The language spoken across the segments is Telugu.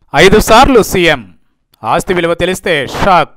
ఐదు సార్లు సీఎం ఆస్తి విలువ తెలిస్తే షాక్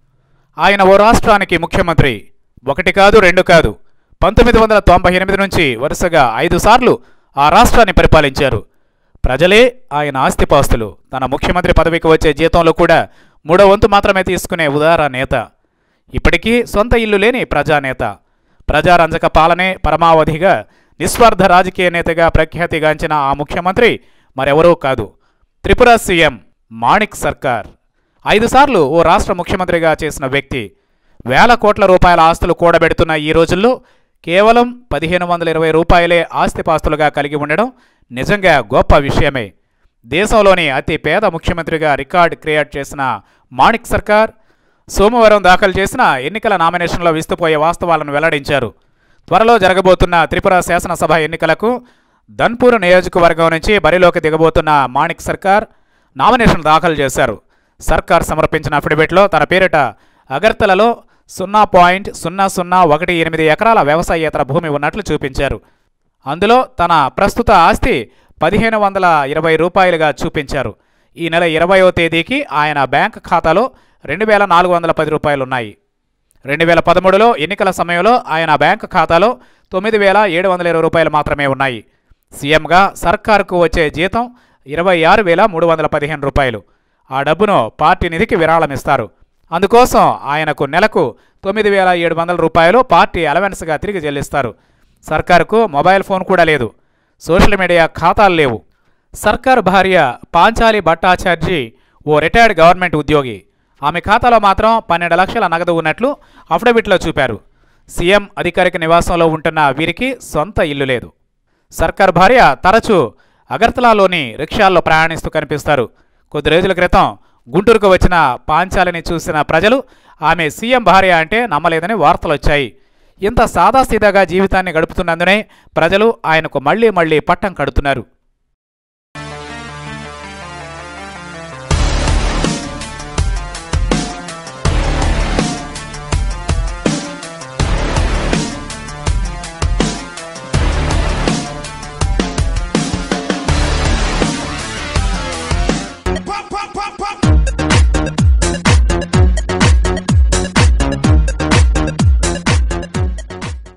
ఆయన ఓ రాష్ట్రానికి ముఖ్యమంత్రి ఒకటి కాదు రెండు కాదు పంతొమ్మిది వందల తొంభై ఎనిమిది నుంచి వరుసగా ఐదు సార్లు ఆ రాష్ట్రాన్ని పరిపాలించారు ప్రజలే ఆయన ఆస్తిపాస్తులు తన ముఖ్యమంత్రి పదవికి వచ్చే జీతంలో కూడా మూడో వంతు మాత్రమే తీసుకునే ఉదార నేత ఇప్పటికీ సొంత ఇల్లు లేని ప్రజానేత ప్రజారంజక పాలనే పరమావధిగా నిస్వార్థ రాజకీయ నేతగా ప్రఖ్యాతిగాంచిన ఆ ముఖ్యమంత్రి మరెవరూ కాదు త్రిపుర సీఎం మాణిక్ సర్కార్ ఐదుసార్లు ఓ రాష్ట్ర ముఖ్యమంత్రిగా చేసిన వ్యక్తి వేల కోట్ల రూపాయల ఆస్తులు కూడబెడుతున్న ఈ రోజుల్లో కేవలం పదిహేను వందల ఇరవై రూపాయలే ఆస్తిపాస్తులుగా కలిగి ఉండడం నిజంగా గొప్ప విషయమే దేశంలోని అతి పేద ముఖ్యమంత్రిగా రికార్డ్ క్రియేట్ చేసిన మాణిక్ సర్కార్ సోమవారం దాఖలు చేసిన ఎన్నికల నామినేషన్లో విస్తుపోయే వాస్తవాలను వెల్లడించారు త్వరలో జరగబోతున్న త్రిపుర శాసనసభ ఎన్నికలకు ధన్పూర్ నియోజకవర్గం నుంచి బరిలోకి దిగబోతున్న మాణిక్ సర్కార్ నామినేషన్ దాఖలు చేశారు సర్కార్ సమర్పించిన అఫిడవిట్లో తన పేరిట అగర్తలలో సున్నా పాయింట్ సున్నా సున్నా ఒకటి ఎనిమిది ఎకరాల వ్యవసాయేతర భూమి ఉన్నట్లు చూపించారు అందులో తన ప్రస్తుత ఆస్తి పదిహేను వందల ఇరవై రూపాయలుగా చూపించారు ఈ నెల ఇరవయో తేదీకి ఆయన బ్యాంక్ ఖాతాలో రెండు వేల నాలుగు వందల పది రూపాయలున్నాయి రెండు వేల పదమూడులో ఎన్నికల సమయంలో ఆయన బ్యాంక్ ఖాతాలో తొమ్మిది వేల ఏడు వందల ఇరవై రూపాయలు మాత్రమే ఉన్నాయి సీఎంగా సర్కారుకు వచ్చే జీతం ఇరవై ఆరు వేల మూడు వందల పదిహేను రూపాయలు ఆ డబ్బును పార్టీ నిధికి విరాళమిస్తారు అందుకోసం ఆయనకు నెలకు తొమ్మిది వేల ఏడు వందల రూపాయలు పార్టీ అలవెన్స్గా తిరిగి చెల్లిస్తారు సర్కారుకు మొబైల్ ఫోన్ కూడా లేదు సోషల్ మీడియా ఖాతాలు లేవు సర్కార్ భార్య పాంచాలి భట్టాచార్జీ ఓ రిటైర్డ్ గవర్నమెంట్ ఉద్యోగి ఆమె ఖాతాలో మాత్రం పన్నెండు లక్షల నగదు ఉన్నట్లు అఫిడవిట్లో చూపారు సీఎం అధికారిక నివాసంలో ఉంటున్న వీరికి సొంత ఇల్లు లేదు సర్కార్ భార్య తరచూ అగర్తలాలోని రిక్షాల్లో ప్రయాణిస్తూ కనిపిస్తారు కొద్ది రోజుల క్రితం గుంటూరుకు వచ్చిన పాంచాలిని చూసిన ప్రజలు ఆమె సీఎం భార్య అంటే నమ్మలేదని వార్తలు వచ్చాయి ఇంత సాదాసీదాగా జీవితాన్ని గడుపుతున్నందునే ప్రజలు ఆయనకు మళ్లీ మళ్లీ పట్టం కడుతున్నారు